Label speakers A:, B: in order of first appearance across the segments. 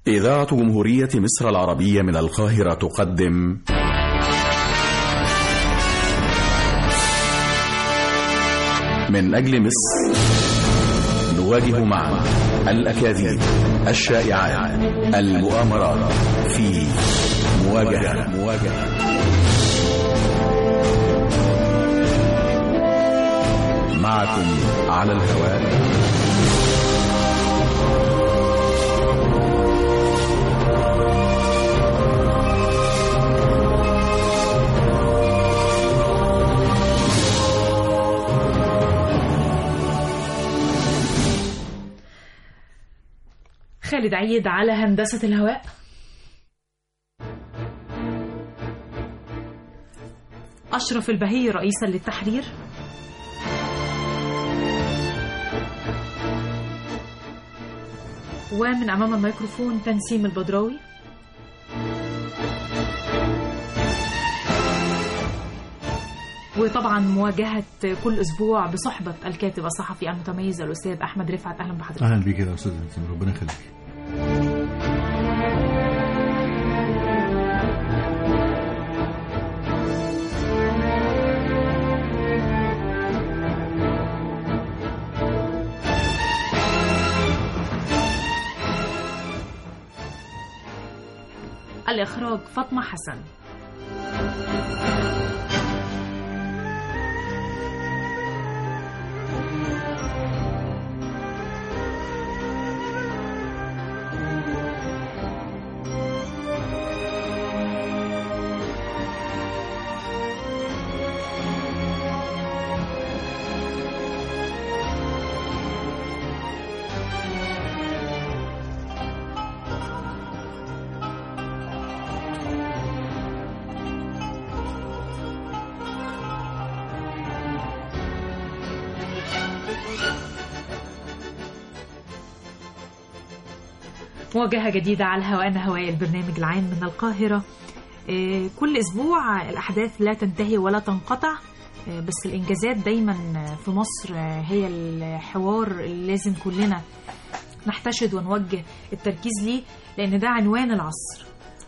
A: إذاعة جمهورية مصر العربية من القاهرة تقدم من أجل مصر نواجه معا الأكاذيب الشائعات المؤامرات في مواجهة مواجهة معكم على الهواء
B: خالد عيد على هندسة الهواء أشرف البهي رئيسا للتحرير ومن أمام الميكروفون تنسيم البدراوي وطبعا مواجهة كل أسبوع بصحبة الكاتب الصحفي المتميز الأستاذ أحمد رفعت أهلا بحضرتك
C: اهلا بيك يا استاذ نسيم ربنا يخليك
B: الإخراج فاطمة حسن مواجهة جديدة على هواءنا هواء البرنامج العام من القاهرة آه، كل أسبوع الأحداث لا تنتهي ولا تنقطع آه، بس الإنجازات دايما في مصر آه، هي الحوار اللي لازم كلنا نحتشد ونوجه التركيز ليه لأن ده عنوان العصر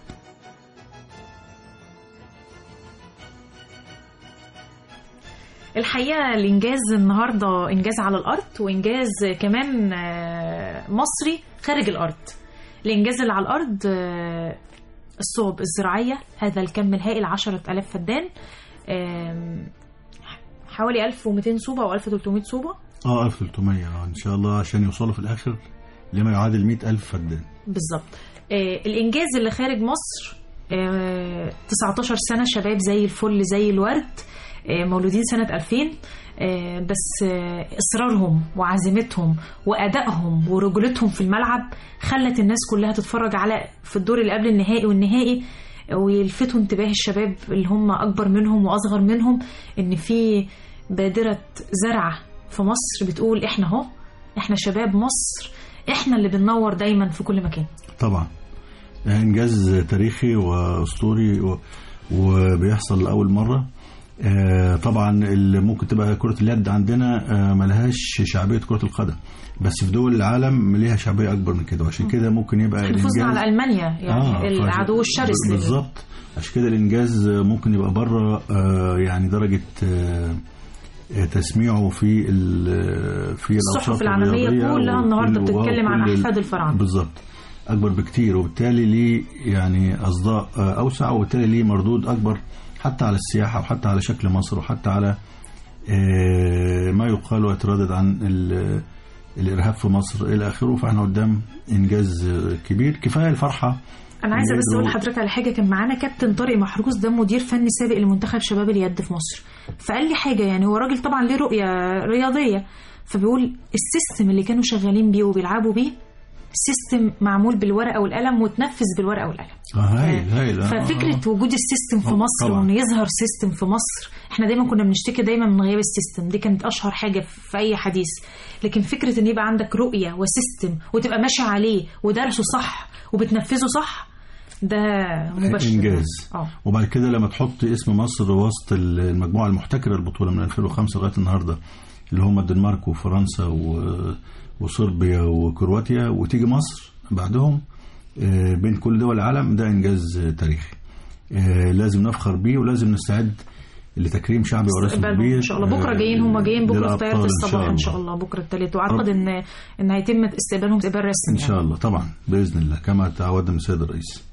B: الحقيقة الإنجاز النهاردة إنجاز على الأرض وإنجاز كمان آه، مصري خارج الأرض الإنجاز اللي على الأرض آه، الصوب الزراعية هذا الكم الهائل عشرة ألاف فدان آم، حوالي 1200 صوبة أو 1300 صوبة
C: اه 1300 اه ان شاء الله عشان يوصلوا في الاخر لما يعادل 100000 فدان
B: بالظبط آه، الإنجاز اللي خارج مصر آه، 19 سنة شباب زي الفل زي الورد آه، مولودين سنة 2000 آه، بس آه، إصرارهم وعزيمتهم وأدائهم ورجولتهم في الملعب خلت الناس كلها تتفرج على في الدور اللي قبل النهائي والنهائي ويلفتوا انتباه الشباب اللي هم أكبر منهم وأصغر منهم إن في بادرة زرع في مصر بتقول إحنا أهو إحنا شباب مصر إحنا اللي بننور دايما في كل مكان
C: طبعا انجاز تاريخي واسطوري و... وبيحصل لاول مره آه، طبعا اللي ممكن تبقى كرة اليد عندنا آه، ملهاش شعبية كرة القدم بس في دول العالم ليها شعبية أكبر من كده وعشان كده ممكن يبقى
B: احنا فزنا على ألمانيا يعني
C: آه،
B: العدو
C: فعشان-
B: الشرس لل-
C: بالظبط عشان كده الانجاز ممكن يبقى بره آه، يعني درجه آه، آه، تسميعه في ال- في
B: الصحف
C: الاوساط
B: العالمية
C: الرياضية
B: كلها
C: وكل-
B: النهاردة بتتكلم عن
C: وكل ال-
B: أحفاد الفراعنة.
C: بالظبط اكبر بكتير وبالتالي ليه يعني اصداء آه، اوسع وبالتالي ليه مردود اكبر حتى على السياحه وحتى على شكل مصر وحتى على آه، ما يقال ويتردد عن ال- الارهاب في مصر الى اخره فاحنا قدام انجاز آه، كبير كفايه الفرحه
B: انا عايزه بس
C: إنه-
B: اقول لحضرتك على حاجه كان معانا كابتن طارق محروس ده مدير فني سابق لمنتخب شباب اليد في مصر فقال لي حاجه يعني هو راجل طبعا ليه رؤيه رياضيه فبيقول السيستم اللي كانوا شغالين بيه وبيلعبوا بيه سيستم معمول بالورقه والقلم وتنفذ بالورقه والقلم
C: آه، هايل هايل آه،
B: ففكره
C: آه.
B: وجود السيستم في
C: آه،
B: مصر
C: طبعاً.
B: وان يظهر سيستم في مصر احنا دايما كنا بنشتكي دايما من غياب السيستم دي كانت اشهر حاجه في اي حديث لكن فكره ان يبقى عندك رؤيه وسيستم وتبقى ماشي عليه ودرسه صح وبتنفذه صح ده مبشر
C: انجاز
B: اه
C: وبعد كده لما تحط اسم مصر وسط المجموعه المحتكره البطوله من 2005 لغايه النهارده اللي هم الدنمارك وفرنسا و... وصربيا وكرواتيا وتيجي مصر بعدهم آه، بين كل دول العالم ده انجاز آه، تاريخي آه، لازم نفخر بيه ولازم نستعد لتكريم شعبي ورسمي
B: استقبالهم
C: كبير
B: ان شاء الله بكره جايين هم جايين بكره في
C: للأبطال
B: طياره
C: إن
B: الصباح ان شاء
C: الله.
B: الله بكره الثالث واعتقد
C: رب-
B: ان ان هيتم استقبالهم استقبال رسمي
C: ان شاء الله طبعا باذن الله كما تعودنا من السيد الرئيس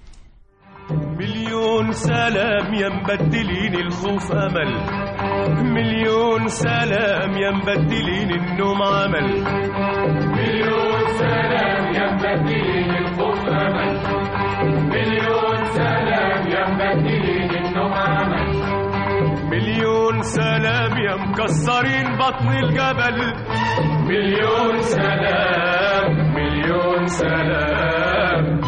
D: مليون سلام يا مبدلين الخوف امل مليون سلام يا مبدلين النوم عمل مليون سلام يا مبدلين الخوف امل مليون سلام يا مبدلين النوم عمل مليون سلام يا مكسرين بطن الجبل مليون سلام مليون سلام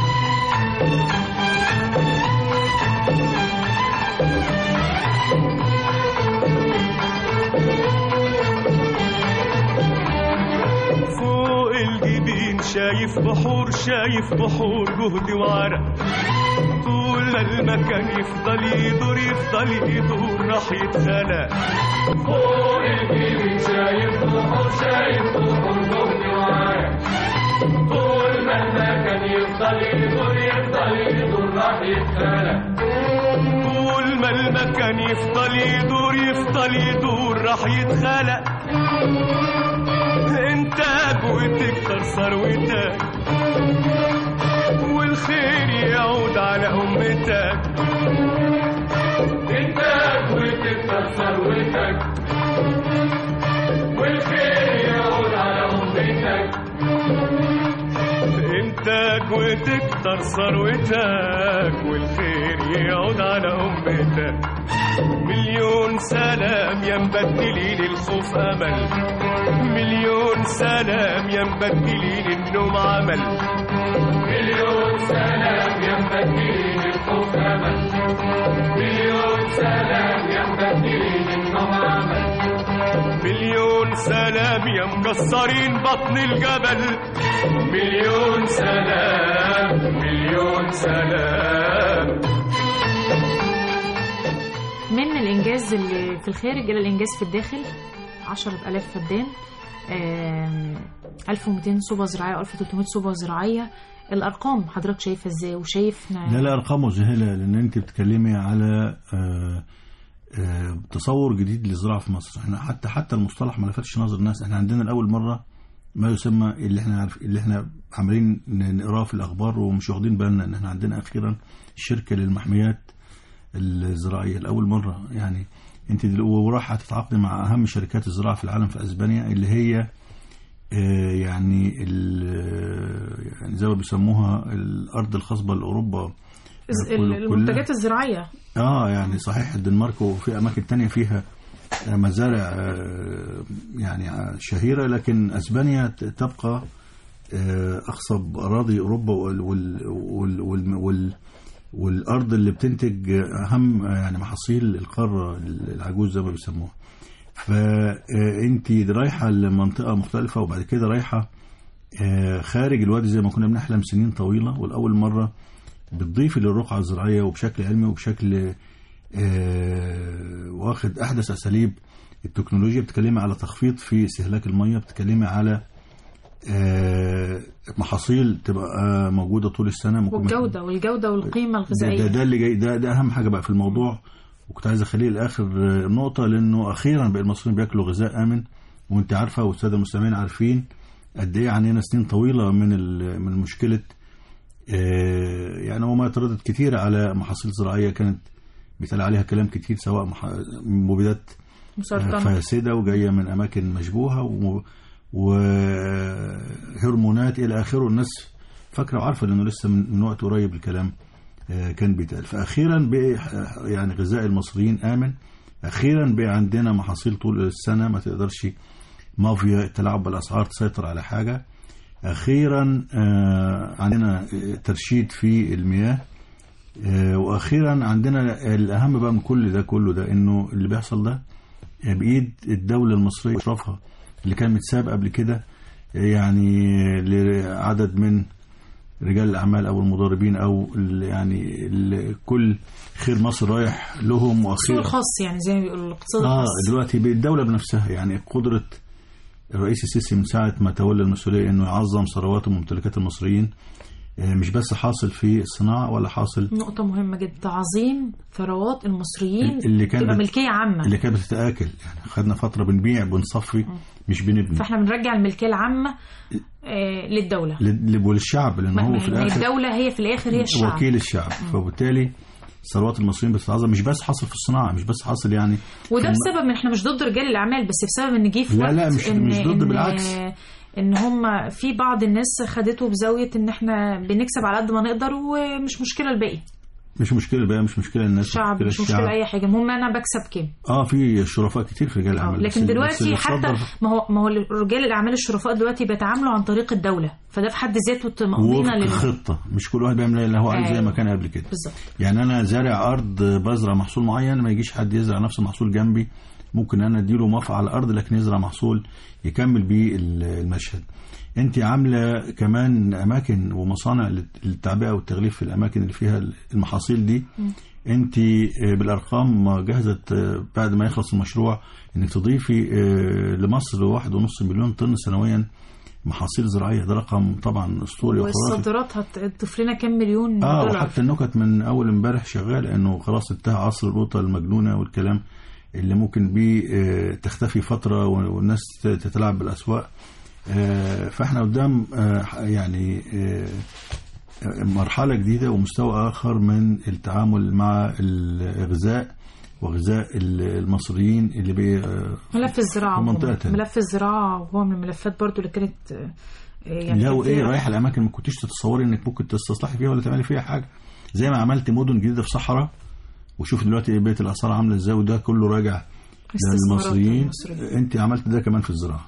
D: فوق الجبين شايف بحور شايف بحور جهد وعرق طول ما المكان يفضل يدور يفضل يدور راح يتخلق فوق الجبين شايف بحور شايف بحور جهد وعرق طول ما المكان يفضل يدور يفضل يدور راح يتخلق طول ما المكان يفضل يدور يفضل يدور راح يتخلق انتاج وتكتر ثروتك والخير يعود على امتك انتاج وتكتر ثروتك والخير يعود على امتك انتاج وتكتر ثروتك والخير يعود على امتك مليون سلام يا مبدلين الخوف امل مليون سلام يا مبدلين النوم عمل مليون سلام يا مبدلين الخوف امل مليون سلام يا مبدلين النوم عمل مليون سلام يا مكسرين بطن الجبل مليون سلام مليون سلام
B: من الإنجاز اللي في الخارج إلى الإنجاز في الداخل 10000 فدان آم، 1200 صوبة زراعية و 1300 صوبة زراعية الأرقام حضرتك شايفها إزاي وشايف
C: لا لا ارقام مذهله لان انت بتتكلمي على آه، آه، تصور جديد للزراعه في مصر احنا حتى حتى المصطلح ما لفتش نظر الناس احنا عندنا لاول مره ما يسمى اللي احنا عارف اللي احنا عمالين نقراه في الاخبار ومش واخدين بالنا ان احنا عندنا اخيرا شركه للمحميات الزراعيه لاول مره يعني انت دل- وراح هتتعاقدي مع اهم شركات الزراعه في العالم في اسبانيا اللي هي آه، يعني ال- يعني زي ما بيسموها الارض الخصبه لاوروبا كل- كلها-
B: المنتجات الزراعية
C: اه يعني صحيح الدنمارك وفي اماكن تانية فيها آه، مزارع آه، يعني آه، شهيرة لكن اسبانيا ت- تبقى آه، اخصب اراضي اوروبا وال وال وال وال وال والارض اللي بتنتج اهم آه، يعني محاصيل القاره العجوز زي ما بيسموها فانت رايحه لمنطقه مختلفه وبعد كده رايحه آه، خارج الوادي زي ما كنا بنحلم سنين طويله والاول مره بتضيفي للرقعة الزراعية وبشكل علمي وبشكل آه، واخد أحدث أساليب التكنولوجيا بتتكلمي على تخفيض في استهلاك المية بتتكلمي على آه، محاصيل تبقى آه، موجودة طول السنة ممكن
B: والجودة والجودة والقيمة
C: ده, ده,
B: الغذائية
C: ده اللي جاي ده, ده أهم حاجة بقى في الموضوع وكنت عايز أخليه لآخر آه، نقطة لأنه أخيرا بقى المصريين بياكلوا غذاء آمن وأنت عارفة والسادة المستمعين عارفين قد إيه عانينا سنين طويلة من ال- من مشكلة آه، يعني هو ما اعترضت كتير على محاصيل زراعية كانت بيتقال عليها كلام كتير سواء مح- مبيدات
B: مسرطنة
C: فاسدة وجاية من أماكن مشبوهة و- وهرمونات إلى آخره الناس فاكرة وعارفة لأنه لسه من من وقت قريب الكلام آه، كان بيتقال فأخيرا بقى آه، يعني غذاء المصريين آمن أخيرا بقى عندنا محاصيل طول السنة ما تقدرش مافيا التلاعب بالأسعار تسيطر على حاجة أخيرا آه، عندنا آه، ترشيد في المياه آه، وأخيرا عندنا الأهم بقى من كل ده كله ده إنه اللي بيحصل ده آه، بإيد الدولة المصرية وإشرافها اللي كان متساب قبل كده آه، يعني لعدد من رجال الأعمال أو المضاربين أو ال- يعني ال- كل خير مصر رايح لهم
B: السوق
C: وأخيرا
B: الخاص يعني زي ما بيقولوا الاقتصاد
C: اه
B: الخاص
C: دلوقتي بقت الدولة بنفسها يعني قدرة الرئيس السيسي من ساعة ما تولى المسؤولية انه يعظم ثروات وممتلكات المصريين آه، مش بس حاصل في الصناعه ولا حاصل
B: نقطة مهمة جدا تعظيم ثروات المصريين
C: اللي كان
B: تبقى
C: بت-
B: ملكية عامة
C: اللي كانت بتتاكل يعني خدنا فتره بنبيع بنصفي مش بنبني
B: فاحنا بنرجع الملكية العامة آه للدولة
C: لل- وللشعب لان
B: ما
C: هو
B: ما-
C: في
B: ما
C: الاخر
B: الدولة هي في الآخر هي الشعب
C: وكيل الشعب فبالتالي ثروات المصريين بتتعظم مش بس حاصل في الصناعه مش بس حاصل يعني
B: وده
C: في الم-
B: بسبب ان احنا مش ضد رجال الاعمال بس بسبب ان جه في
C: لا،
B: وقت
C: لا، مش-
B: إن
C: مش ضد،
B: إن
C: بالعكس.
B: ان هم في بعض الناس خدته بزاويه ان احنا بنكسب على قد ما نقدر ومش مشكله الباقي
C: مش مشكله بقى مش مشكله الناس
B: الشعب مش مشكله اي حاجه المهم انا بكسب كام
C: اه في شرفاء كتير في رجال
B: آه،
C: الاعمال بس-
B: لكن
C: بس
B: دلوقتي
C: اللي
B: حتى
C: اتصدر
B: ما هو ما هو رجال الاعمال الشرفاء دلوقتي بيتعاملوا عن طريق الدوله فده في حد ذاته طمانينه
C: وفق
B: لل
C: خطه مش كل واحد بيعمل اللي هو عايز زي
B: أيوة.
C: ما كان قبل كده
B: بالظبط
C: يعني انا زارع ارض بزرع محصول معين ما يجيش حد يزرع نفس المحصول جنبي ممكن انا اديله موافقه على الارض لكن يزرع محصول يكمل بيه ال- المشهد انت عامله كمان اماكن ومصانع للت- للتعبئه والتغليف في الاماكن اللي فيها المحاصيل دي انت آه، بالارقام جهزت آه، بعد ما يخلص المشروع انك تضيفي آه، لمصر واحد ونص مليون طن سنويا محاصيل زراعيه ده رقم طبعا اسطوري وخرافي
B: والصادرات هتضيف لنا كام مليون
C: اه
B: دولار
C: وحتى النكت من اول امبارح شغال انه خلاص انتهى عصر القطه المجنونه والكلام اللي ممكن بيه آه، تختفي فتره والناس ت- تتلاعب بالاسواق آه، فاحنا قدام آه، يعني آه، آه، مرحله جديده ومستوى اخر من التعامل مع الغذاء وغذاء ال- المصريين اللي بي آه،
B: ملف الزراعه
C: في
B: عموماً.
C: منطقة تانية.
B: ملف الزراعه هو من الملفات برضو اللي كانت آه، يعني
C: لو ايه
B: فيها-
C: رايح الاماكن ما كنتيش تتصوري انك ممكن تستصلحي فيها ولا تعملي فيها حاجه زي ما عملت مدن جديده في صحراء وشوف دلوقتي ايه بيت الاسعار عامله ازاي وده كله راجع
B: استثمارات
C: للمصريين
B: المصريين.
C: انت عملت ده كمان في الزراعه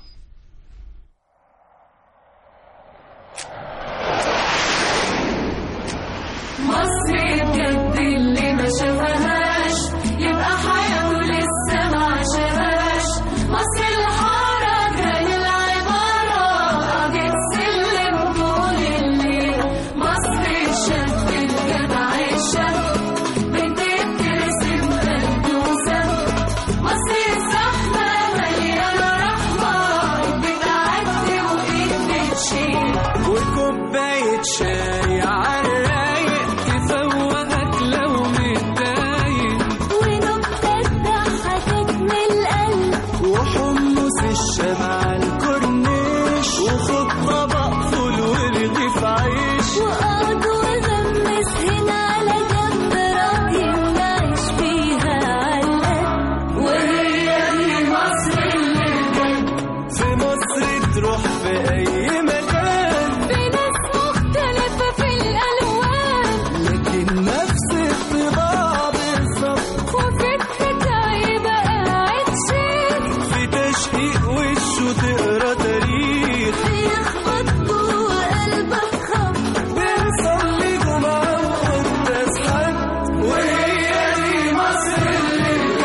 E: مصر بجد اللي ما شافهاش يبقى حياته لسه ما عاشهاش مصر الحارة جاي العبارة قاعدة سلم طول الليل مصر الشاب الجدع الشاب بنت بترسم بلدوسة مصر الزحمة مليانة رحمة بتعدي وإيد بتشيل
D: وكوباية شاي عالرايق تفوقك لو متضايق
E: ونكتة ضحكت من القلب
D: وحمص الشمع على الكورنيش وخد طبق فول ورغيف عيش
E: وقعد وغمس هنا على جنب راضي نعيش فيها علقة وهي دي مصر اللي بجد
D: في مصر تروح في أي مكان
E: في ناس مختلفة في الألوان
D: لكن نفس الطباع بالظبط
E: وفي الحكاية بقى قاعد شيخ
D: في تشقيق وشه تقرا تاريخ
E: بيخبط جوه قلبك خبط
D: بنصلي جمعة وقداس حد وهي دي مصر اللي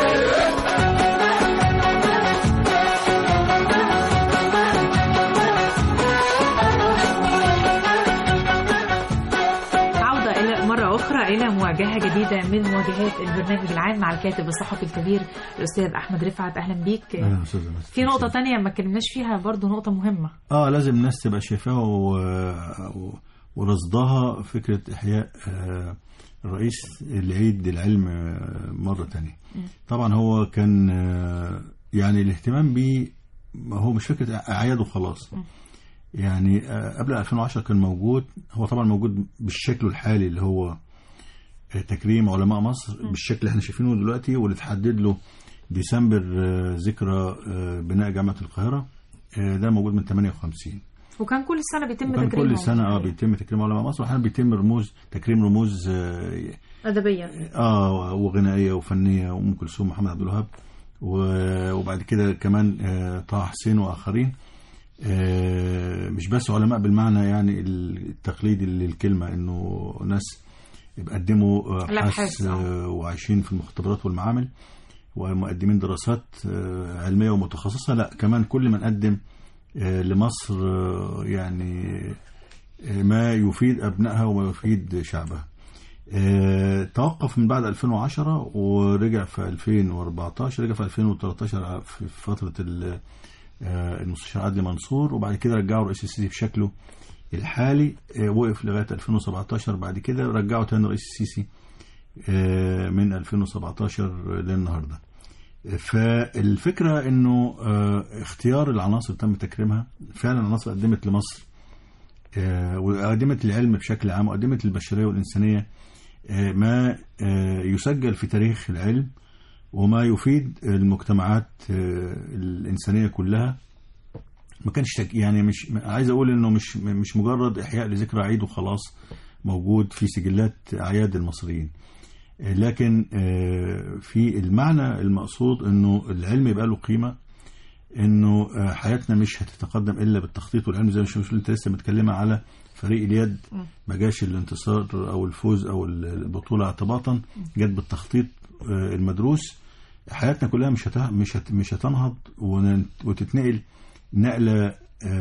B: عودة إلى مرة أخرى إلى مواجهة جديدة من مواجهات البرنامج العام مع الكاتب الصحفي الكبير الأستاذ أحمد رفعت أهلا بيك
C: أهلا يا أستاذة مس.
B: في نقطة تانية ما اتكلمناش فيها برضو نقطة مهمة
C: اه لازم الناس تبقى شايفاها و... و... ورصدها فكره احياء آه، الرئيس العيد العلم آه، مره تانية طبعا هو كان آه، يعني الاهتمام بيه هو مش فكره اعياد وخلاص يعني آه، قبل 2010 كان موجود هو طبعا موجود بالشكل الحالي اللي هو آه، تكريم علماء مصر بالشكل اللي احنا شايفينه دلوقتي واللي اتحدد له ديسمبر آه، ذكرى آه، بناء جامعه القاهره آه، ده موجود من 58
B: وكان كل سنة بيتم
C: وكان
B: تكريمهم
C: كل سنه اه بيتم تكريم علماء مصر واحيانا بيتم رموز تكريم رموز اه,
B: أدبية
C: آه وغنائيه وفنيه وام كلثوم محمد عبد الوهاب و- وبعد كده كمان آه طه حسين واخرين آه مش بس علماء بالمعنى يعني التقليدي للكلمه انه ناس بيقدموا آه،
B: الأبحاث،
C: ابحاث
B: آه.
C: آه، وعايشين في المختبرات والمعامل ومقدمين دراسات آه، علميه ومتخصصه لا كمان كل من قدم آه، لمصر آه، يعني آه، ما يفيد ابنائها وما يفيد شعبها آه، توقف من بعد 2010 ورجع في 2014 رجع في 2013 في فترة ال- آه، المستشار عدلي منصور وبعد كده رجعوا رئيس السيسي بشكله الحالي آه، وقف لغايه 2017 بعد كده رجعوا تاني رئيس السيسي آه، من 2017 للنهارده فالفكره انه آه، اختيار العناصر تم تكريمها فعلا عناصر قدمت لمصر آه، وقدمت العلم بشكل عام وقدمت للبشريه والانسانيه آه، ما آه، يسجل في تاريخ العلم وما يفيد المجتمعات آه، الانسانيه كلها ما كانش تك... يعني مش عايز اقول انه مش مش مجرد احياء لذكرى عيد وخلاص موجود في سجلات اعياد المصريين آه، لكن آه، في المعنى المقصود انه العلم يبقى له قيمه انه آه، حياتنا مش هتتقدم الا بالتخطيط والعلم زي ما شوف انت لسه متكلمه على فريق اليد ما جاش الانتصار او الفوز او البطوله اعتباطا جت بالتخطيط آه، المدروس حياتنا كلها مش هت... مش هت... مش هتنهض ون- وتتنقل نقله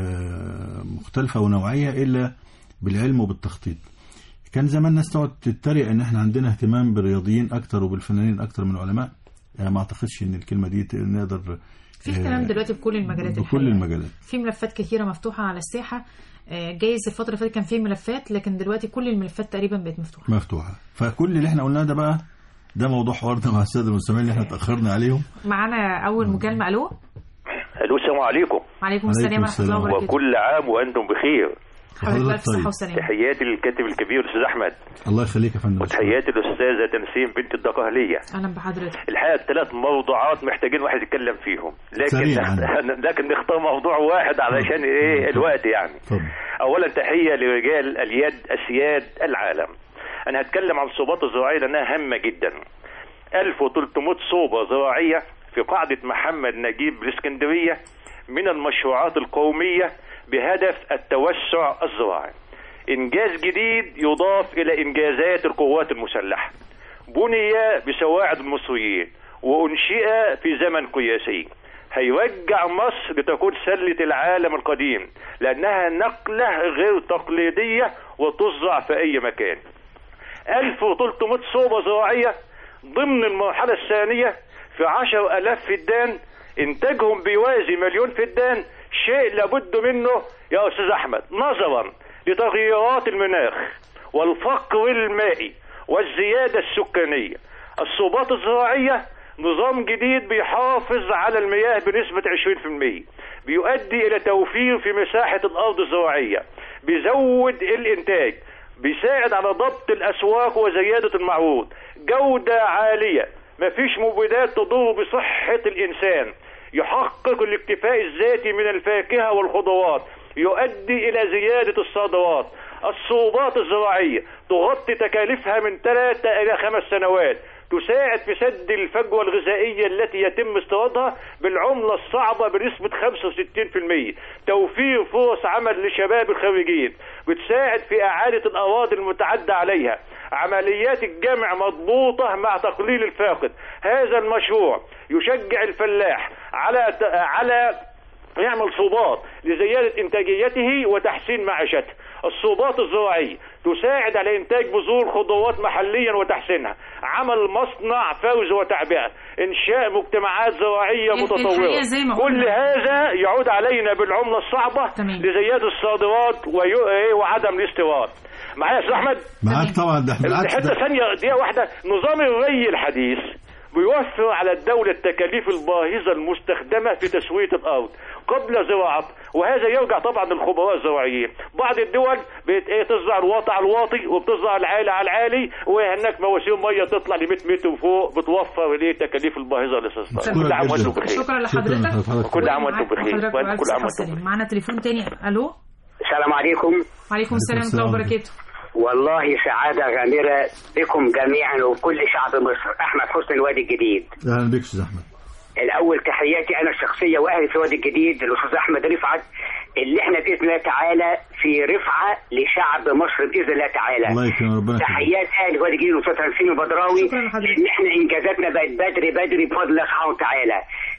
C: آه، مختلفه ونوعيه الا بالعلم وبالتخطيط كان زمان الناس تقعد تتريق ان احنا عندنا اهتمام بالرياضيين اكتر وبالفنانين اكتر من العلماء آه، ما اعتقدش ان الكلمه دي ت- نقدر
B: في اهتمام دلوقتي بكل المجالات
C: بكل
B: الحقيقة.
C: المجالات
B: في ملفات كثيره مفتوحه على الساحه آه، جايز الفتره اللي فاتت كان في ملفات لكن دلوقتي كل الملفات تقريبا بقت مفتوحه
C: مفتوحه فكل اللي احنا قلناه ده بقى ده موضوع حوارنا مع الساده المستمعين اللي احنا اتاخرنا عليهم
B: معانا اول مكالمه الو
F: الو السلام عليكم
B: وعليكم السلام ورحمه الله
C: السلام.
B: وبركاته
F: وكل عام وانتم بخير
B: حضرتك
C: وحضرتك
B: بألف صحه
C: طيب.
B: وسلامه
F: تحياتي للكاتب الكبير استاذ احمد
C: الله يخليك يا فندم
F: وتحياتي الاستاذه تنسيم بنت الدقهليه
B: اهلا بحضرتك
F: الحقيقه الثلاث موضوعات محتاجين واحد يتكلم فيهم لكن
C: سريعاً.
F: لكن نختار موضوع واحد علشان ايه الوقت يعني
C: اتفضل
F: اولا تحيه لرجال اليد اسياد العالم انا هتكلم عن الصوبات الزراعيه لانها هامه جدا 1300 صوبه زراعيه في قاعده محمد نجيب الاسكندريه من المشروعات القوميه بهدف التوسع الزراعي انجاز جديد يضاف الى انجازات القوات المسلحه بني بسواعد المصريين وانشئ في زمن قياسي هيرجع مصر لتكون سلة العالم القديم لأنها نقلة غير تقليدية وتزرع في أي مكان 1300 صوبة زراعية ضمن المرحلة الثانية في 10000 فدان إنتاجهم بيوازي مليون فدان شيء لابد منه يا أستاذ أحمد نظرا لتغيرات المناخ والفقر المائي والزيادة السكانية الصوبات الزراعية نظام جديد بيحافظ على المياه بنسبة 20% بيؤدي إلى توفير في مساحة الأرض الزراعية بيزود الإنتاج بيساعد على ضبط الأسواق وزيادة المعروض جودة عالية مفيش مبيدات تضر بصحة الإنسان يحقق الاكتفاء الذاتي من الفاكهة والخضروات يؤدي إلى زيادة الصادرات الصوبات الزراعية تغطي تكاليفها من ثلاثة إلى خمس سنوات تساعد في سد الفجوة الغذائية التي يتم استيرادها بالعملة الصعبة بنسبة 65% توفير فرص عمل لشباب الخريجين بتساعد في إعادة الأراضي المتعدى عليها عمليات الجمع مضبوطة مع تقليل الفاقد هذا المشروع يشجع الفلاح على على يعمل صوبات لزيادة إنتاجيته وتحسين معيشته الصوبات الزراعية تساعد على إنتاج بذور خضروات محليا وتحسينها عمل مصنع فوز وتعبئة إنشاء مجتمعات زراعية
B: الحقيقة
F: متطورة
B: زي ما
F: كل
B: قلنا.
F: هذا يعود علينا بالعملة الصعبة
B: تمام.
F: لزيادة الصادرات ويو- إيه وعدم الاستيراد معايا يا أستاذ أحمد
C: معاك طبعا ده بالعكس
F: حته
C: ده
F: ثانيه دقيقه واحده نظام الري الحديث بيوفر على الدولة التكاليف الباهظة المستخدمة في تسوية الأرض قبل زراعة وهذا يرجع طبعا للخبراء الزراعيين بعض الدول بت ايه تزرع الواطي على الواطي وبتزرع العالي على العالي وهناك مواسير ميه تطلع ل 100 متر فوق بتوفر الايه التكاليف الباهظة للاستثمار كل عام وانتم بخير
B: شكرا لحضرتك
C: لحضرتك.
F: كل عام وانتم بخير
B: وحضرتك
F: وانتم
B: بألف
F: كل عام
B: صحة
F: وانتم
B: وسلامة
F: بخير
B: معانا تليفون تاني الو
G: السلام عليكم
B: وعليكم السلام ورحمه الله
C: السلام.
B: وبركاته
G: والله سعادة غامرة بكم جميعا وكل شعب مصر أحمد حسني الوادي الجديد
C: اهلا بك استاذ احمد
G: الأول تحياتي أنا الشخصية وأهلي في الوادي الجديد الأستاذ أحمد رفعت اللي احنا بإذن الله تعالى في رفعة لشعب مصر بإذن الله تعالى
C: الله يكرم ربنا يخليك.
G: تحيات أهل الوادي الجديد والأستاذ تنسيم البدراوي
B: شكرا لحضرتك.
G: لأن احنا إنجازاتنا بقت بدري بدري بفضل الله سبحانه وتعالى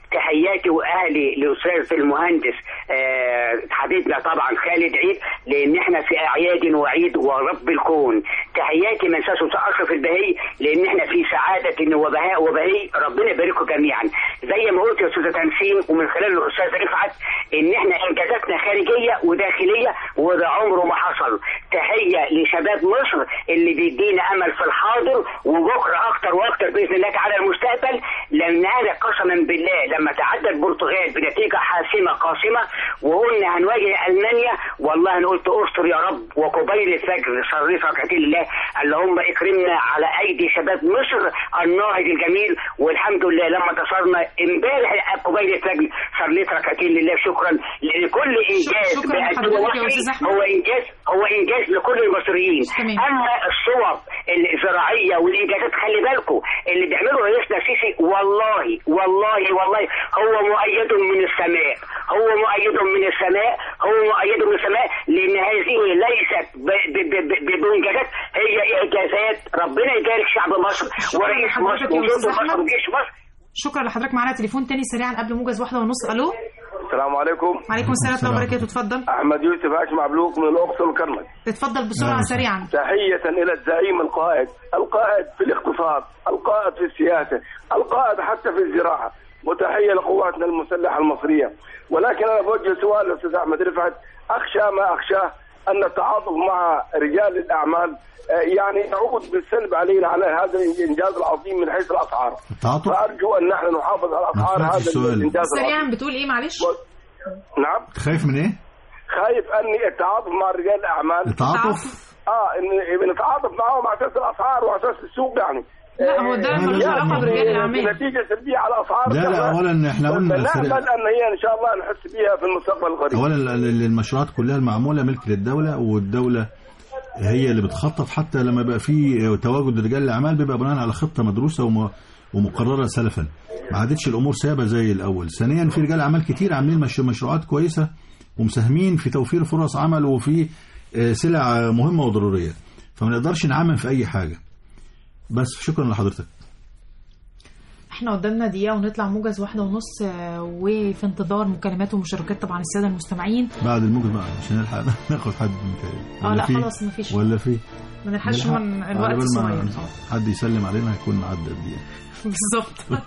G: تحياتي واهلي لاستاذ المهندس آه، حبيبنا طبعا خالد عيد لان احنا في اعياد وعيد ورب الكون تحياتي ما انساش أستاذ اشرف البهي لان احنا في سعاده وبهاء وبهي ربنا يبارككم جميعا زي ما قلت يا استاذه تنسيم ومن خلال الاستاذ رفعت ان احنا انجازاتنا خارجيه وداخليه وده عمره ما حصل تحيه لشباب مصر اللي بيدينا امل في الحاضر وبكره اكتر واكتر باذن الله تعالى المستقبل لان انا قسما بالله لما تعدى البرتغال بنتيجه حاسمه قاسمه وقلنا هنواجه المانيا والله انا قلت استر يا رب وقبيل الفجر صليت ركعتين لله اللهم اكرمنا على ايدي شباب مصر الناهض الجميل والحمد لله لما انتصرنا امبارح قبيل الفجر صليت ركعتين لله شكرا لان كل انجاز
B: شكراً
G: بيقدمه
B: لحضرتك يا
G: مصري
B: أستاذ أحمد.
G: هو انجاز هو انجاز لكل المصريين
B: تمام.
G: اما الصور الزراعيه والانجازات خلي بالكم اللي بيعمله رئيسنا السيسي والله والله والله هو مؤيد من السماء هو مؤيد من السماء هو مؤيد من السماء لان هذه ليست ب- ب- ب- ب- بانجازات هي اعجازات ربنا يبارك شعب مصر
B: شكراً
G: ورئيس
B: لحضرتك
G: مصر
B: يا
G: وجند
B: أستاذ
G: مصر
B: أحمد.
G: وجيش مصر
B: شكرا لحضرتك معانا تليفون تاني سريعا قبل موجز واحدة ونص الو
H: السلام عليكم
B: وعليكم السلام ورحمة الله
C: السلام.
B: وبركاته اتفضل
H: احمد يوسف هاشم مبلوك من الاقصر وكرمك
B: اتفضل بسرعة
C: نعم.
B: سريعا
H: تحية إلى الزعيم القائد القائد في الاقتصاد القائد في السياسة القائد حتى في الزراعة وتحية لقواتنا المسلحة المصرية ولكن أنا بوجه سؤال للأستاذ أحمد رفعت أخشى ما أخشاه أن التعاطف مع رجال الأعمال آه، يعني يعود بالسلب علينا على هذا الإنجاز العظيم من حيث الأسعار
C: التعاطف
H: فأرجو أن نحن نحافظ على
C: ما
H: أسعار
C: سمعتش
H: هذا
C: السؤال.
H: الإنجاز
B: سريعا
H: العظيم
B: بتقول ايه معلش
H: نعم
C: خايف من ايه؟
H: خايف أني التعاطف مع رجال الأعمال
C: التعاطف
H: اه ان نتعاطف معاهم على اساس الاسعار وعلى اساس السوق يعني
B: لا هو ده
C: لا،
B: ملوش
C: لا،
B: علاقة
C: لا.
B: برجال الأعمال
H: نتيجة سلبية على الأسعار
C: لا لا اولا احنا قلنا
H: نأمل
C: سريع-
H: أن هي إن شاء الله نحس بها في المستقبل القريب
C: اولا ال- ال- المشروعات كلها المعموله ملك للدوله والدوله هي اللي بتخطط حتى لما بقى في تواجد رجال الاعمال بيبقى بناء على خطه مدروسه وم- ومقرره سلفا ما عادتش الامور سابه زي الاول ثانيا في رجال اعمال كتير عاملين مش مشروعات كويسه ومساهمين في توفير فرص عمل وفي آه، سلع مهمه وضروريه فما نقدرش نعمم في اي حاجه بس شكرا لحضرتك
B: احنا قدامنا دقيقة ونطلع موجز واحدة ونص آه، وفي انتظار مكالمات ومشاركات طبعا السادة المستمعين
C: بعد الموجز بقى عشان نلحق ناخد حد متهيألي.
B: اه
C: ولا
B: لا
C: في؟
B: خلاص مفيش
C: ولا في
B: ما نلحقش
C: نلحق؟
B: من
C: على
B: الوقت
C: بال ما
B: صغير آه،
C: حد يسلم علينا هيكون عدى الدقيقه
B: بالظبط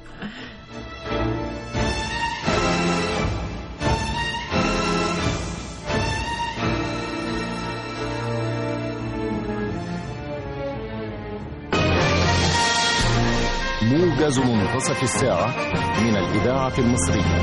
I: موجز منتصف الساعة من الإذاعة المصرية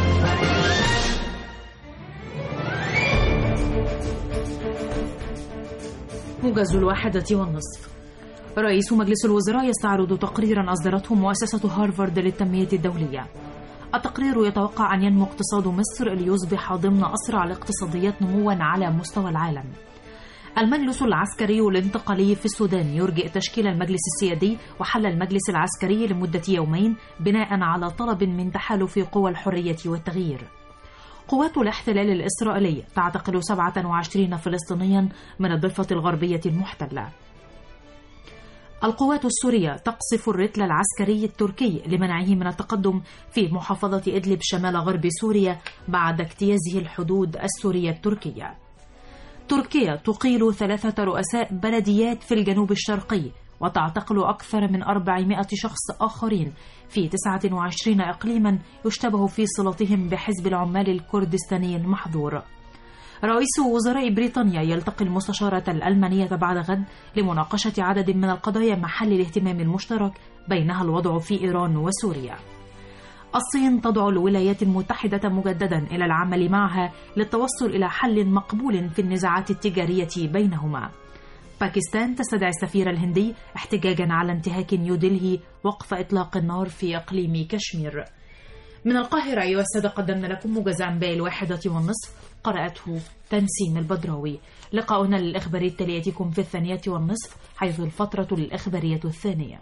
B: موجز الواحدة والنصف رئيس مجلس الوزراء يستعرض تقريرا أصدرته مؤسسة هارفارد للتنمية الدولية التقرير يتوقع أن ينمو اقتصاد مصر ليصبح ضمن أسرع الاقتصاديات نموا على مستوى العالم المجلس العسكري الانتقالي في السودان يرجئ تشكيل المجلس السيادي وحل المجلس العسكري لمدة يومين بناء على طلب من تحالف قوى الحرية والتغيير قوات الاحتلال الإسرائيلي تعتقل 27 فلسطينيا من الضفة الغربية المحتلة القوات السورية تقصف الرتل العسكري التركي لمنعه من التقدم في محافظة إدلب شمال غرب سوريا بعد اجتيازه الحدود السورية التركية تركيا تقيل ثلاثة رؤساء بلديات في الجنوب الشرقي وتعتقل أكثر من 400 شخص آخرين في 29 إقليما يشتبه في صلتهم بحزب العمال الكردستاني المحظور رئيس وزراء بريطانيا يلتقي المستشارة الألمانية بعد غد لمناقشة عدد من القضايا محل الاهتمام المشترك بينها الوضع في إيران وسوريا الصين تدعو الولايات المتحدة مجددا إلى العمل معها للتوصل إلى حل مقبول في النزاعات التجارية بينهما باكستان تستدعي السفير الهندي احتجاجا على انتهاك نيودلهي وقف إطلاق النار في إقليم كشمير من القاهرة أيها السادة قدمنا لكم موجز أنباء الواحدة والنصف قرأته تنسيم البدراوي لقاؤنا للإخبارية التالي يأتيكم في الثانية والنصف حيث الفترة الإخبارية الثانية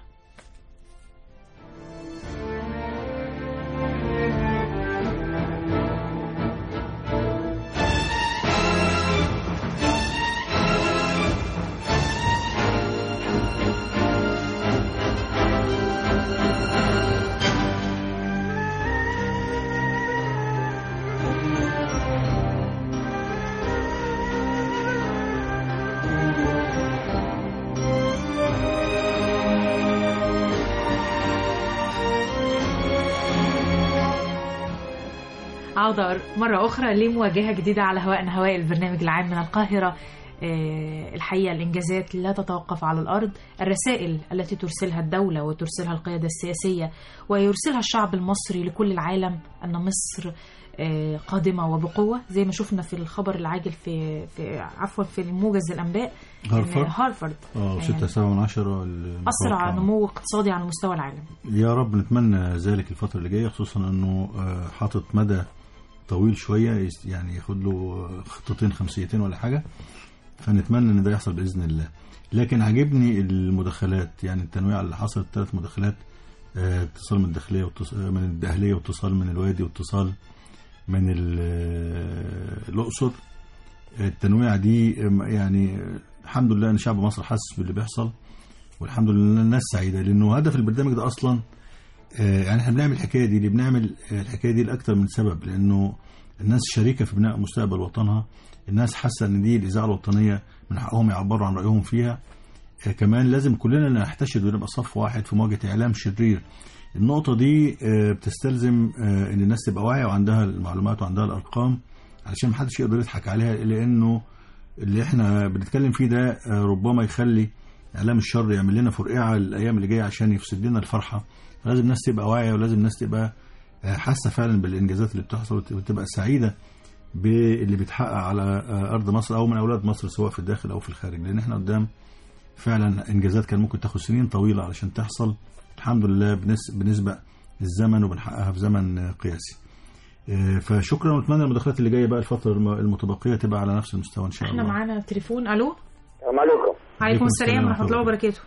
B: العودة مرة أخرى لمواجهة جديدة على هوائنا هواء البرنامج العام من القاهرة آه، الحقيقة الإنجازات لا تتوقف على الأرض الرسائل التي ترسلها الدولة وترسلها القيادة السياسية ويرسلها الشعب المصري لكل العالم أن مصر آه، قادمة وبقوة زي ما شفنا في الخبر العاجل في, في عفوا في موجز الأنباء إن
C: هارفارد
B: هارفارد
C: اه
B: يعني
C: 6 7 من 10
B: أسرع نمو اقتصادي على مستوى العالم
C: يا رب نتمنى ذلك الفترة اللي جاية خصوصا انه آه، حاطط مدى طويل شوية يس- يعني ياخد له خطتين خمسيتين ولا حاجة فنتمنى ان ده يحصل بإذن الله لكن عاجبني المداخلات يعني التنويع اللي حصلت ثلاث مداخلات آه، اتصال من الداخلية واتص- آه، من الداخلية واتصال من الوادي واتصال من ال- آه، الأقصر التنويع دي آم، يعني آه، الحمد لله ان شعب مصر حاسس باللي بيحصل والحمد لله الناس سعيده لانه هدف البرنامج ده اصلا آه، يعني احنا بنعمل الحكايه دي اللي بنعمل آه، الحكايه دي لاكثر من سبب لانه الناس شريكه في بناء مستقبل وطنها الناس حاسه ان دي الاذاعه الوطنيه من حقهم يعبروا عن رايهم فيها آه، كمان لازم كلنا نحتشد ونبقى صف واحد في مواجهه اعلام شرير النقطه دي آه، بتستلزم آه، ان الناس تبقى واعيه وعندها المعلومات وعندها الارقام علشان محدش يقدر يضحك عليها لانه اللي احنا بنتكلم فيه ده آه، ربما يخلي اعلام الشر يعمل لنا فرقعه الايام اللي جايه عشان يفسد لنا الفرحه فلازم الناس تبقى واعيه ولازم الناس تبقى آه، حاسه فعلا بالانجازات اللي بتحصل وت- وتبقى سعيده باللي بيتحقق على آه، ارض مصر او من اولاد مصر سواء في الداخل او في الخارج لان احنا قدام فعلا انجازات كان ممكن تاخد سنين طويله علشان تحصل الحمد لله بنس- بنسبق الزمن وبنحققها في زمن آه، قياسي آه، فشكرا ونتمنى المداخلات اللي جايه بقى الفتره الم- المتبقيه تبقى على نفس المستوى ان شاء
B: احنا
C: الله
B: معانا تليفون الو
J: السلام عليكم
B: عليكم السلام ورحمه الله وبركاته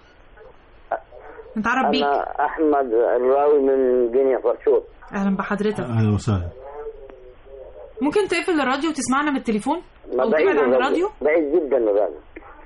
B: نتعرف بيك
J: انا احمد الراوي من جنيا فرشوط
B: اهلا بحضرتك
C: اهلا وسهلا
B: ممكن تقفل الراديو وتسمعنا من التليفون
J: ما
B: او
J: بعيد
B: تبعد عن
J: الراديو.
B: الراديو
J: بعيد جدا من الراديو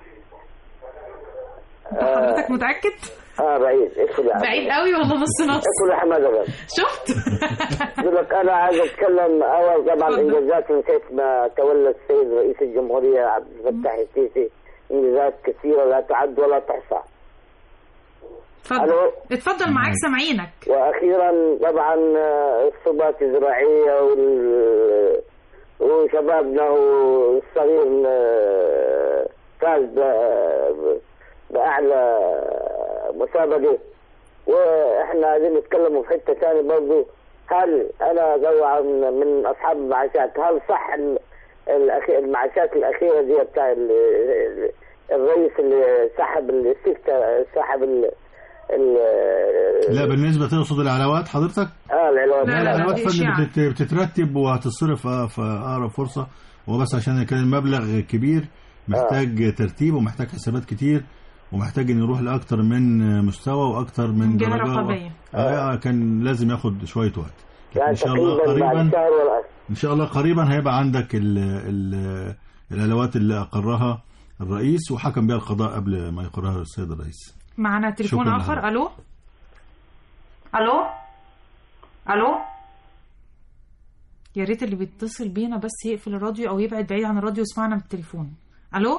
B: حضرتك متاكد
J: اه بعيد ادخل يا
B: بعيد قوي ولا نص نص
J: ادخل يا حماد الراديو
B: شفت
J: بقول لك انا عايز اتكلم اول طبعا انجازات من ساعه ما تولى السيد رئيس الجمهوريه عبد الفتاح السيسي انجازات كثيره لا تعد ولا تحصى
B: اتفضل اتفضل معاك سامعينك
J: واخيرا طبعا آه، الصوبات الزراعيه وال... وشبابنا والصغير آه، فاز ب- باعلى مسابقه واحنا عايزين نتكلموا في حته ثانيه برضه هل انا طبعا من اصحاب المعاشات هل صح ال- الأخي- المعاشات الاخيره دي بتاع ال- ال- الرئيس اللي سحب السكه سحب ال ال-
C: لا بالنسبه تقصد العلاوات حضرتك
J: اه العلاوات
C: لا العلاوات فن بتت- بتترتب وهتتصرف آه، في اقرب فرصه وبس عشان كان المبلغ كبير محتاج ترتيب ومحتاج حسابات كتير ومحتاج ان يروح لاكتر من مستوى واكتر من
B: جهة
C: درجه
B: رقابية.
C: آه كان لازم ياخد شويه وقت لكن
J: يعني
C: ان شاء الله
J: تقريبا بعد
C: قريبا
J: شهر ولا
C: ان شاء الله قريبا هيبقى عندك ال ال العلاوات اللي اقرها الرئيس وحكم بها القضاء قبل ما يقرها السيد الرئيس
B: معنا تليفون
C: شكراً
B: اخر
C: لحضرتك.
B: الو الو الو يا ريت اللي بيتصل بينا بس يقفل الراديو او يبعد بعيد عن الراديو ويسمعنا من التليفون الو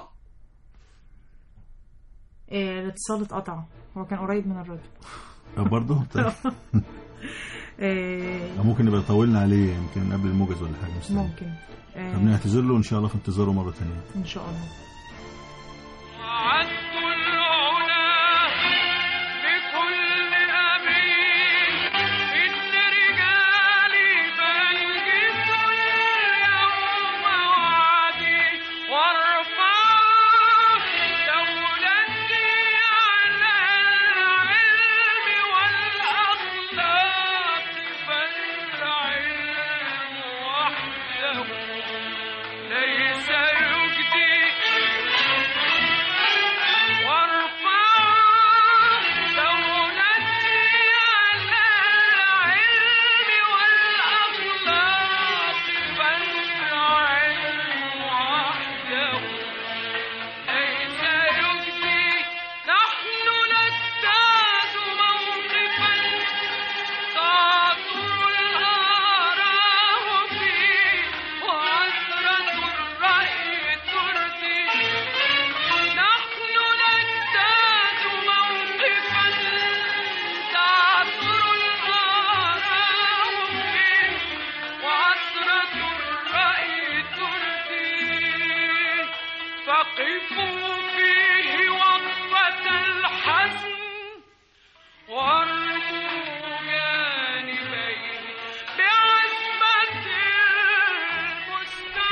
B: إيه الاتصال اتقطع هو كان قريب من الراديو
C: برضه
B: إيه
C: ممكن نبقى طولنا عليه يمكن قبل الموجز ولا حاجه مستني.
B: ممكن إيه
C: فبنعتذر له وان شاء الله في انتظاره مره ثانيه
B: ان شاء الله
E: بكل أمين إن رجالي بنجزوا اليوم وعدي وارفع دولتي على العلم والأخلاق فالعلم وحده ليس يجدي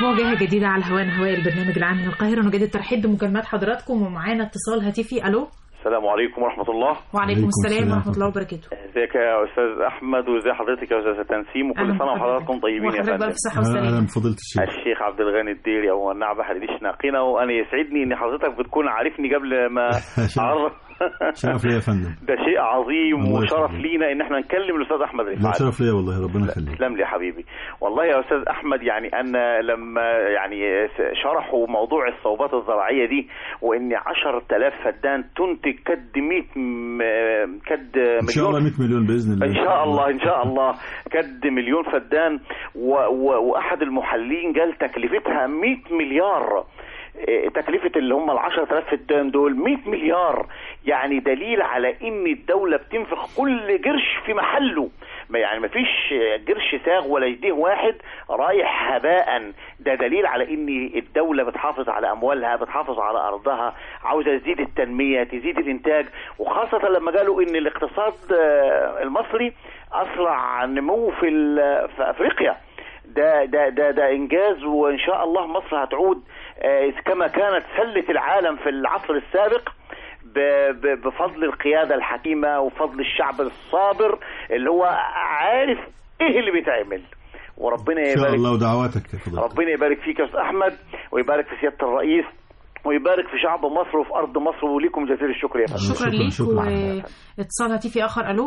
B: مواجهة جديدة على هواء هواء البرنامج العام من القاهرة نجدد الترحيب بمكالمات حضراتكم ومعانا اتصال هاتفي ألو
F: السلام عليكم ورحمة الله
B: وعليكم السلام ورحمة الله وبركاته
F: ازيك يا استاذ احمد وازي حضرتك يا استاذ تنسيم وكل
B: أهلا
F: سنه
B: بحضرتك.
F: وحضراتكم طيبين يا
B: وحضرتك
F: فندم
B: بألف صحة
C: اهلا
B: وسلامة
C: بفضيله الشيخ
F: الشيخ عبد الغني الديري او النعبه حديديش ناقينا وانا يسعدني ان حضرتك بتكون عارفني قبل ما اعرف
C: شرف ليا يا فندم
F: ده شيء عظيم
C: الله
F: وشرف
C: يخليك.
F: لينا ان احنا نكلم الاستاذ احمد
C: لا
F: رفعت
C: شرف ليا والله ربنا يخليك
F: تسلم لي يا حبيبي والله يا استاذ احمد يعني انا لما يعني شرحوا موضوع الصوبات الزراعيه دي وان 10000 فدان تنتج كد 100 م- كد
C: ان شاء الله
F: مليون
C: 100 مليون باذن الله
F: ان شاء الله ان شاء الله كد مليون فدان و و واحد المحللين قال تكلفتها 100 مليار إيه، تكلفة اللي هم ال 10000 فدان دول 100 مليار يعني دليل على ان الدولة بتنفق كل قرش في محله ما يعني ما فيش قرش ساغ ولا يديه واحد رايح هباء ده دليل على ان الدولة بتحافظ على اموالها بتحافظ على ارضها عاوزة تزيد التنمية تزيد الانتاج وخاصة لما قالوا ان الاقتصاد آه، المصري اسرع نمو في ال- في افريقيا ده ده ده ده انجاز وان شاء الله مصر هتعود آه، كما كانت سله العالم في العصر السابق ب- ب- بفضل القياده الحكيمه وفضل الشعب الصابر اللي هو عارف ايه اللي بيتعمل وربنا
C: ان شاء
F: يبارك
C: الله ودعواتك يا فضيله
F: ربنا يبارك فيك يا استاذ احمد ويبارك في سياده الرئيس ويبارك في شعب مصر وفي ارض مصر وليكم جزيل الشكر يا فندم
B: شكرا
C: شكراً،
B: ليك
C: شكراً.
B: واتصال هاتفي آخر ألو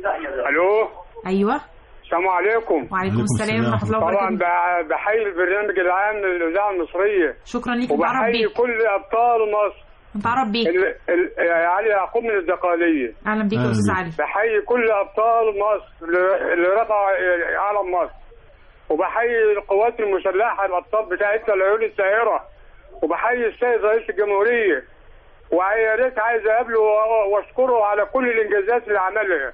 K: الو
B: أيوه
K: السلام عليكم
B: وعليكم
C: عليكم
B: السلام
C: السلام.
B: ورحمة الله
K: طبعا
B: وبركاته
K: ب- بحيي البرنامج العام للاذاعه المصريه
B: شكرا ليك نتعرف
K: وبحيي
B: بيك
K: كل ابطال مصر
B: نتعرف بيك
K: ال- ال- علي يعقوب من الدقاليه
B: أهلا بيك يا
C: أهلا
B: أستاذ
C: بيك.
B: علي
K: بحيي كل ابطال مصر اللي- اللي رفعوا علم مصر وبحيي القوات المسلحه الابطال بتاعتنا العيون الساهره وبحيي السيد رئيس الجمهوريه ويا ريت عايز اقابله و- واشكره على كل الانجازات اللي عملها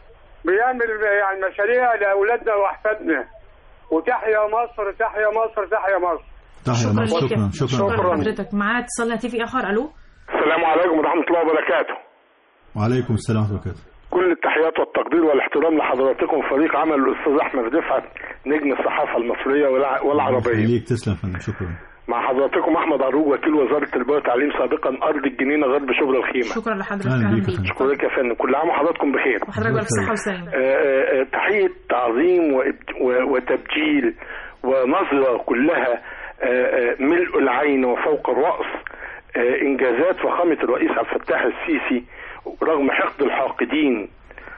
K: بيعمل يعني مشاريع لاولادنا واحفادنا وتحيا مصر تحيا مصر تحيا مصر
C: تحيا
B: شكرا
C: مصر
B: ليك
C: شكرا شكرا
B: شكرا لحضرتك معانا اتصال هاتفي آخر ألو
H: السلام عليكم ورحمة الله وبركاته
C: وعليكم السلام ورحمه الله وبركاته
H: كل التحيات والتقدير والاحترام لحضراتكم فريق عمل الأستاذ أحمد رفعت نجم الصحافة المصرية والع- والعربية
C: خليك تسلم يا فندم شكرا
H: مع حضراتكم أحمد عروج وكيل وزارة التربية والتعليم سابقا أرض الجنينة غرب شبرا الخيمة
B: شكرا لحضرتك
C: أهلا
B: أهلا
C: بيك يا
B: بيك
C: فندم.
H: أشكرك يا فندم كل عام وحضراتكم بخير
B: وحضرتك بألف صحة وسلامة
H: آه، آه، آه، تحية تعظيم وإب- و- وتبجيل ونظرة كلها آه، آه، ملء العين وفوق الرأس آه، إنجازات فخامة الرئيس عبد الفتاح السيسي رغم حقد الحاقدين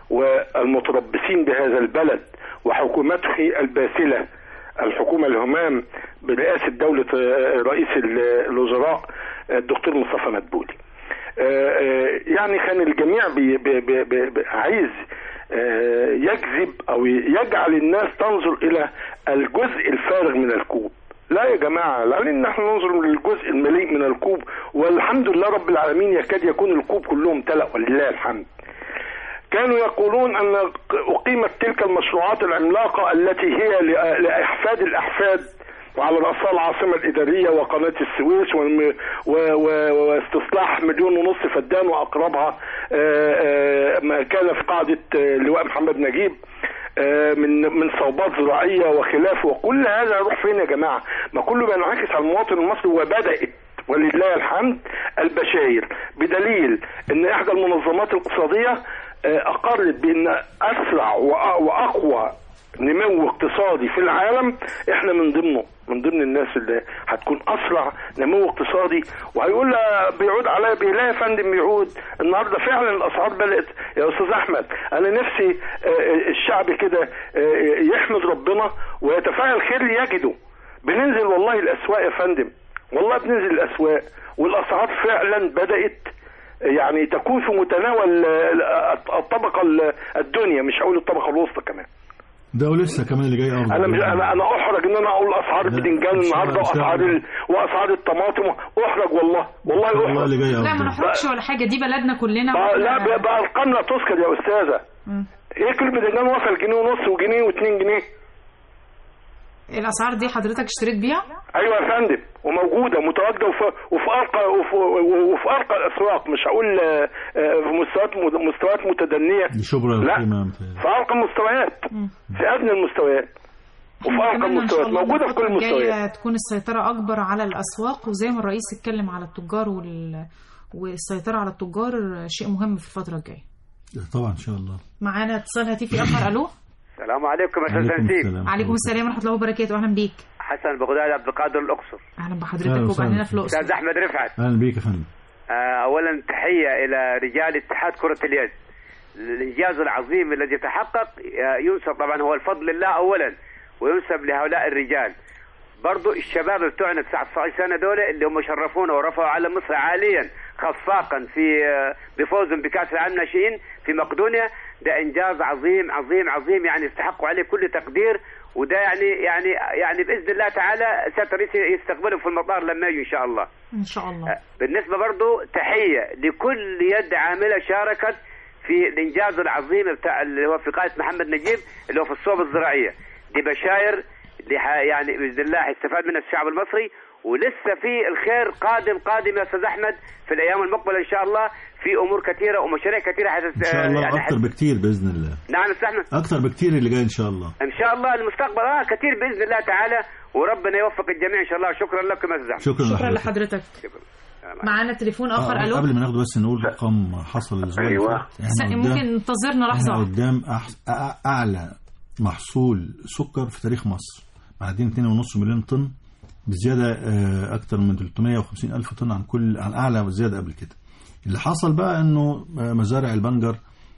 H: والمتربصين بهذا البلد وحكومته الباسلة الحكومة الهمام برئاسة دولة آه، رئيس ال- الوزراء آه، الدكتور مصطفى مدبولي آه، آه، يعني كان الجميع بي بي بي بي بي عايز آه، يجذب او يجعل الناس تنظر الى الجزء الفارغ من الكوب لا يا جماعة لأن نحن ننظر للجزء المليء من الكوب والحمد لله رب العالمين يكاد يكون الكوب كله امتلأ ولله الحمد كانوا يقولون أن أقيمت تلك المشروعات العملاقة التي هي لأ- لأحفاد الأحفاد وعلى رأسها العاصمة الإدارية وقناة السويس والم- و- و- واستصلاح مليون ونص فدان وأقربها آه، آه، ما كان في قاعدة آه، اللواء محمد نجيب آه، من من صوبات زراعية وخلافه وكل هذا يروح فين يا جماعة ما كله بينعكس على المواطن المصري وبدأت ولله الحمد البشاير بدليل ان احدى المنظمات الاقتصاديه آه، اقرت بان اسرع وأ- واقوى نمو اقتصادي في العالم احنا من ضمنه من ضمن الناس اللي هتكون اسرع نمو اقتصادي وهيقول لها بيعود عليا بيه لا يا فندم بيعود النهارده فعلا الاسعار بدات يا استاذ احمد انا نفسي آه، الشعب كده آه، يحمد ربنا ويتفاعل خير يجده بننزل والله الاسواق يا فندم والله بننزل الاسواق والاسعار فعلا بدات يعني تكون في متناول الطبقه الدنيا مش هقول الطبقه الوسطى كمان
C: ده ولسه كمان اللي جاي افضل
H: انا مش انا انا احرج ان انا اقول اسعار البتنجان
C: إن شاء
H: النهارده
C: الله- إن شاء
H: واسعار
C: الله.
H: ال... واسعار الطماطم احرج والله والله
C: والله
H: احرج
C: اللي جاي
B: لا ما
C: افضل
B: نحرجش ولا حاجة دي بلدنا كلنا
H: بقى
B: وإحنا-
H: لا بقى- بقى ارقام لا تذكر يا استاذه
B: مم.
H: ايه كل بتنجان وصل جنيه ونص وجنيه واتنين جنيه
B: الأسعار دي حضرتك اشتريت بيها؟
H: ايوه يا فندم وموجوده متواجده وفي وفي ارقى وفي, وفي ارقى الاسواق مش هقول آه، آه، في مستويات مستويات متدنيه
C: دي شبرا
H: لا
C: الخيمة متهيألي.
H: في ارقى المستويات في ادنى المستويات
L: وفي ارقى
B: أتمنى إن شاء
L: مستويات
B: الله
L: موجوده في كل
B: الفترة
L: المستويات
B: الجاية تكون السيطرة أكبر على الأسواق وزي ما الرئيس اتكلم على التجار وال... والسيطرة على التجار شيء مهم في الفترة الجاية
C: طبعا ان شاء الله
B: معانا اتصال هاتفي آخر ألو
M: السلام عليكم يا استاذ
C: عليكم
M: تنسيق
C: السلام.
B: عليكم السلام ورحمة الله وبركاته أهلا بيك
M: حسن بغداد عبد القادر الاقصر
B: أهلا
C: أهلا
B: بحضرتك
C: وسهلا.
B: وبعدين في الأقصر
M: استاذ احمد رفعت
C: اهلا بيك يا فندم
M: آه، اولا تحيه الى رجال اتحاد كره اليد الانجاز العظيم الذي تحقق آه، ينسب طبعا هو الفضل لله اولا وينسب لهؤلاء الرجال برضو الشباب بتوعنا 19 سنه دول اللي هم شرفونا ورفعوا علم مصر عاليا خفاقا في آه، بفوزهم بكاس العالم ناشئين في مقدونيا ده انجاز عظيم عظيم عظيم يعني يستحقوا عليه كل تقدير وده يعني يعني يعني باذن الله تعالى سياده الرئيس يستقبلهم في المطار لما يجوا ان شاء الله
B: إن شاء الله
M: بالنسبة برضو تحية لكل يد عاملة شاركت في الإنجاز العظيم بتاع اللي هو في قائد محمد نجيب اللي هو في الصوب الزراعية دي بشاير اللي ح- يعني بإذن الله هيستفاد منها الشعب المصري ولسه في الخير قادم قادم يا أستاذ أحمد في الأيام المقبلة إن شاء الله في أمور كثيرة ومشاريع كثيرة حتت...
C: ان شاء الله
M: يعني
C: اكتر
M: حت...
C: بكتير باذن الله
M: نعم يا أستاذ أحمد
C: اكتر بكتير اللي جاي ان شاء الله
M: إن شاء الله المستقبل آه كثير بإذن الله تعالى وربنا يوفق الجميع إن شاء الله شكرا لكم يا أستاذ أحمد
C: شكرا
B: شكرا
C: لحضرتك.
B: لحضرتك معانا تليفون آخر
C: آه،
B: ألو
C: قبل ما ناخده بس نقول رقم حصل الاسبوع اللي
H: أيوة.
C: فات. احنا قدام
B: ممكن انتظرنا
C: احنا
B: لحظة
C: قدام أح- أع- اعلى محصول سكر في تاريخ مصر معدين 2.5 مليون طن بزياده آه، اكتر من 350 الف طن عن كل عن اعلى زياده قبل كده اللي حصل بقى انه آه، مزارع البنجر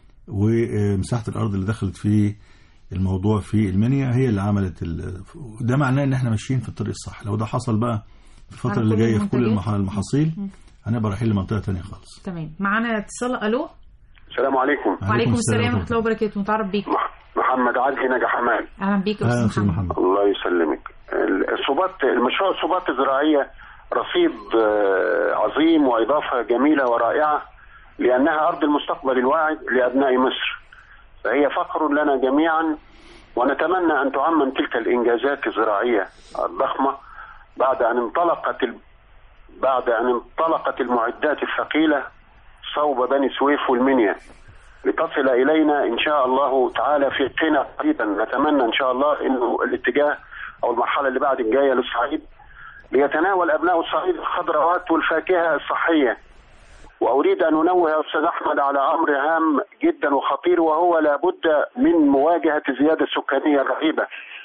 C: ومساحه الارض اللي دخلت في الموضوع في المنيا هي اللي عملت ال- ده معناه ان احنا ماشيين في الطريق الصح لو ده حصل بقى في الفتره
B: على
C: اللي
B: كل
C: جايه في كل
B: المنتجات؟
C: المح- المحاصيل هنبقى رايحين لمنطقه تانية خالص
B: تمام معانا اتصال ألو
H: السلام عليكم
B: وعليكم السلام ورحمة الله وبركاته نتعرف بيك
H: محمد عدلي نجا حماد
B: أهلا بيك يا
C: اهلا
B: أستاذ
C: استاذ
B: محمد
C: محمد
H: الله يسلمك الصوبات المشروع الصوبات الزراعية رصيد آه، عظيم وإضافة جميلة ورائعة لأنها أرض المستقبل الواعد لأبناء مصر فهي فخر لنا جميعا ونتمنى أن تعمم تلك الإنجازات الزراعية الضخمة بعد أن انطلقت ال... بعد أن انطلقت المعدات الثقيلة صوب بني سويف والمنيا لتصل إلينا إن شاء الله تعالى في قنا قريبا نتمنى إن شاء الله إنه الاتجاه أو المرحلة اللي بعد الجاية للصعيد ليتناول أبناء الصعيد الخضروات والفاكهة الصحية وأريد أن أنوه يا أستاذ أحمد على أمر هام جدا وخطير وهو لابد من مواجهة الزيادة السكانية الرهيبة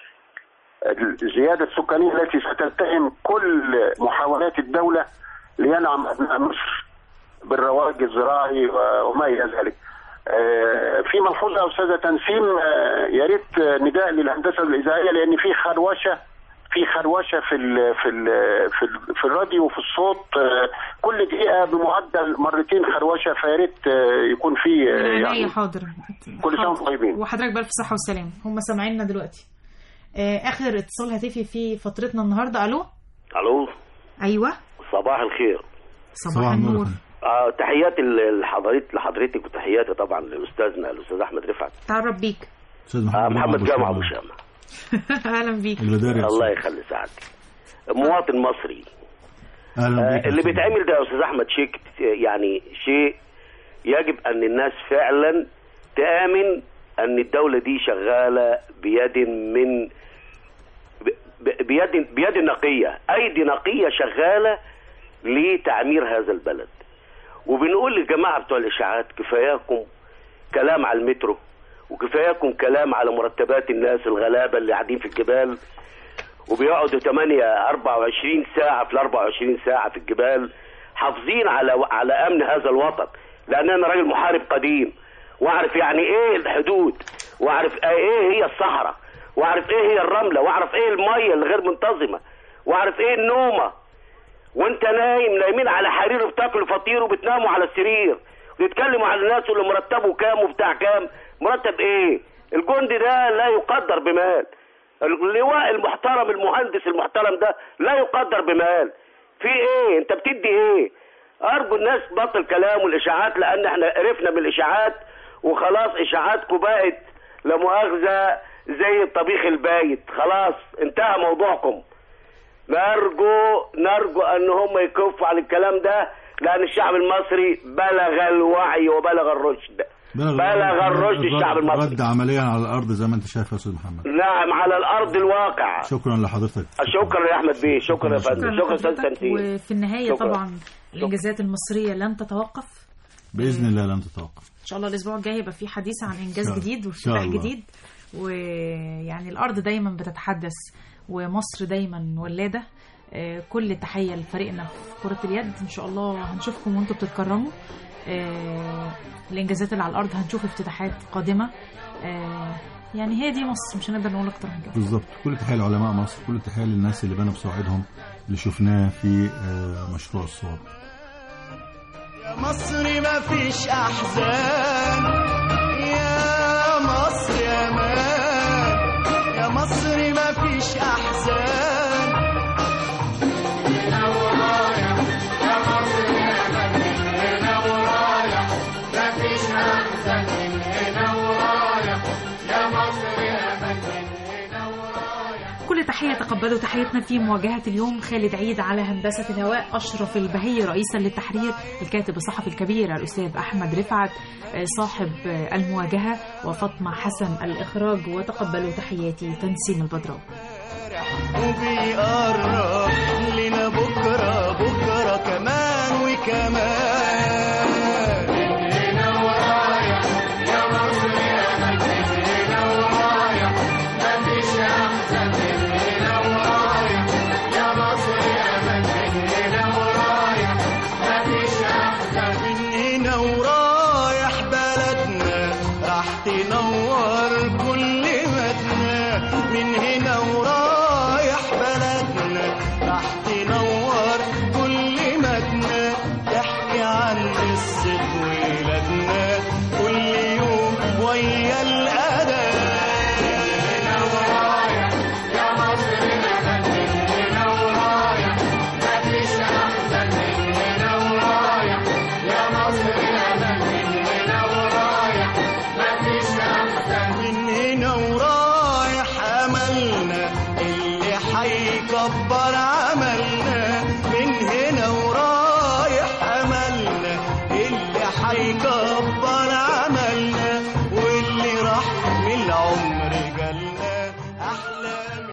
H: الزيادة السكانية التي ستلتهم كل محاولات الدولة لينعم أبناء مصر بالرواج الزراعي وما إلى ذلك آه، في ملحوظة يا أستاذة تنسيم آه، يا ريت آه، نداء للهندسة الإذاعية لأن في خروشة في خروشه في ال في ال في, ال في الراديو وفي الصوت آه، كل دقيقه بمعدل مرتين خروشه فيا ريت آه، يكون في آه،
B: يعني
H: يعني
B: حاضر
H: كل سنه وانتم طيبين
B: وحضرتك بألف صحة وسلام هم سامعيننا دلوقتي آه، آخر اتصال هاتفي في فترتنا النهاردة ألو
N: الو
B: أيوة
N: صباح الخير
B: صباح النور
N: آه تحياتي لحضرتك لحضرتك وتحياتي طبعا لاستاذنا الاستاذ احمد رفعت
B: تعرف بيك
C: استاذ
N: آه محمد
C: أبو
N: جامع
C: شامة.
N: ابو شامه
B: أهلا بيك
N: الله يخلي سعادتك مواطن مصري
C: اهلا
N: آه
C: بيك يا
N: اللي
C: أستاذ.
N: بيتعمل ده يا استاذ احمد شيء كت- يعني شيء يجب ان الناس فعلا تامن ان الدوله دي شغاله بيد من ب- ب- بيد بيد نقيه ايدي نقيه شغاله لتعمير هذا البلد وبنقول للجماعه بتوع الاشاعات كفاياكم كلام على المترو وكفاياكم كلام على مرتبات الناس الغلابه اللي قاعدين في الجبال وبيقعدوا 8 24 ساعه في ال 24 ساعه في الجبال حافظين على على امن هذا الوطن لان انا راجل محارب قديم واعرف يعني ايه الحدود واعرف ايه هي الصحراء واعرف ايه هي الرمله واعرف ايه الميه الغير منتظمه واعرف ايه النومه وانت نايم نايمين على حرير وبتاكلوا فطير وبتناموا على السرير وتتكلموا على الناس اللي مرتبه كام وبتاع كام مرتب ايه الجندي ده لا يقدر بمال اللواء المحترم المهندس المحترم ده لا يقدر بمال في ايه انت بتدي ايه ارجو الناس بطل كلام والاشاعات لان احنا قرفنا من الاشاعات وخلاص اشاعاتكم بقت لا مؤاخذه زي الطبيخ البايت خلاص انتهى موضوعكم نرجو نرجو ان هم يكفوا عن الكلام ده لان الشعب المصري بلغ الوعي وبلغ الرشد بلغ الرشد الشعب المصري
C: رد عمليا على الارض زي ما انت شايف يا استاذ محمد
N: نعم على الارض الواقع
C: شكرا لحضرتك
N: شكرا يا احمد بيه شكرا يا فندم شكرا استاذ
B: لحضرتك
N: تنسيق
B: وفي النهاية
N: شكرا.
B: طبعا الإنجازات المصرية لن تتوقف
C: باذن الله لن تتوقف
B: ان شاء الله الاسبوع الجاي يبقى في حديث عن انجاز
C: شاء-
B: جديد
C: شاء
B: وافتتاح
C: الله.
B: جديد ويعني الارض دايما بتتحدث ومصر دايما ولاده آه، كل تحيه لفريقنا في كره اليد ان شاء الله هنشوفكم وانتم بتتكرموا آه، الانجازات اللي على الارض هنشوف افتتاحات قادمه آه، يعني هي دي مصر مش هنقدر نقول اكتر من كده
C: بالظبط كل تحيه لعلماء مصر كل تحيه للناس اللي بنوا بسواعدهم اللي شفناه في آه، مشروع الصواب
L: يا مصر ما فيش احزان يا مصر يا مان يا مصر ما فيش احزان هنا ورايا يا مصر يا مان هنا ورايا ما فيش احزان هنا ورايا يا مصر يا مان هنا ورايا
B: كل تحية تقبلوا تحيتنا في مواجهة اليوم خالد عيد على هندسة الهواء أشرف البهي رئيسا للتحرير الكاتب الصحفي الكبير الأستاذ أحمد رفعت آه، صاحب آه، المواجهة وفاطمة حسن الإخراج وتقبلوا تحياتي تنسيم البدراوي
L: وبيقرب لنا بكرة بكرة كمان وكمان هنا ورايا يا مصر يا مجد هنا ورايا مفيش أحسن من هنا ورايا يا مصر يا مجد هنا ورايا مفيش أحسن من هنا ورايح بلدنا راح تنور كل مدنا من هنا ورايح بلدنا راح تنور كل مدنا تحكي عن قصة ولادنا كل يوم ويا الأذان هنا ورايا يا مصر هنا هنا ورايا مفيش أحسن من هنا ورايا يا مصر هنا هنا ورايا مفيش أحسن من هنا ورايا